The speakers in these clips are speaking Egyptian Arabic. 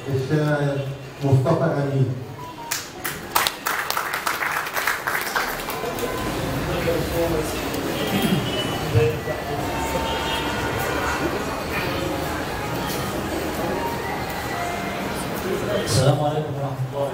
الشاعر مصطفى امين السلام عليكم ورحمة الله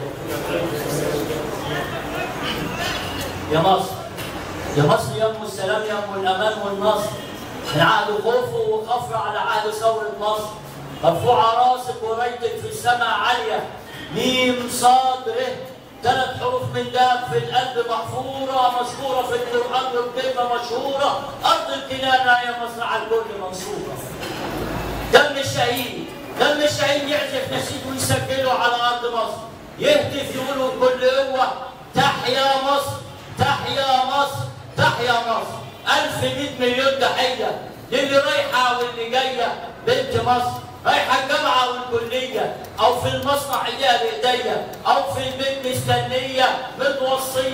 يا مصر يا مصر يا ام السلام يا ام الامان والنصر من عهد خوفه وخفر على عهد ثورة مصر مرفوعة راسك ورايتك في السماء عالية ميم صاد ر ثلاث حروف من داب في القلب محفورة مذكورة في القرآن والكلمة مشهورة أرض الكنانة يا مصر على الكل منصورة دم الشهيد دم الشهيد يعزف نشيد ويسجله على ارض مصر يهتف يقولوا بكل قوه تحيا مصر تحيا مصر تحيا مصر 1100 مليون تحيه للي رايحه واللي جايه بنت مصر رايحه الجامعه والكليه او في المصنع ايديها بايديا او في البيت مستنيه متوصيه